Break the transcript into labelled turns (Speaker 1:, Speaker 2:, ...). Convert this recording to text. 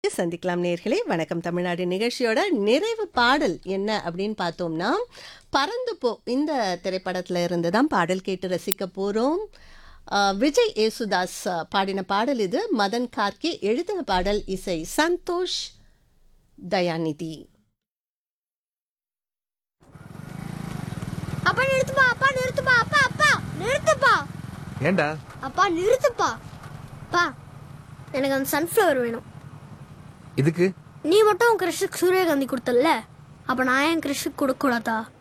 Speaker 1: சந்திக்கலாம் நேர்களே வணக்கம் தமிழ்நாடு நிகழ்ச்சியோட நிறைவு பாடல் என்ன அப்படின்னு பார்த்தோம்னா பறந்து போ இந்த திரைப்படத்துல இருந்து தான் பாடல் கேட்டு ரசிக்க போறோம் ஆஹ், விஜய் ஏசுதாஸ் ஆஹ், பாடின பாடல் இது மதன் கார்கே எழுதின பாடல் இசை சந்தோஷ் தயாநிதி
Speaker 2: அப்பா நிறுத்துப்பா அப்பா நிறுத்துப்பா அப்பா அப்பா நிறுத்துப்பா
Speaker 3: ஏண்டா
Speaker 2: அப்பா நிறுத்துப்பா அப்பா எனக்கு அந்த சன்ஃப்ளவர் வேணும்
Speaker 3: இதுக்கு
Speaker 2: நீ மட்டும் உன் கிருஷ்ணுக்கு சூரியகாந்தி கொடுத்தல்ல அப்ப நான் என் கிருஷ்ணுக்கு கொடுக்க கூடாதா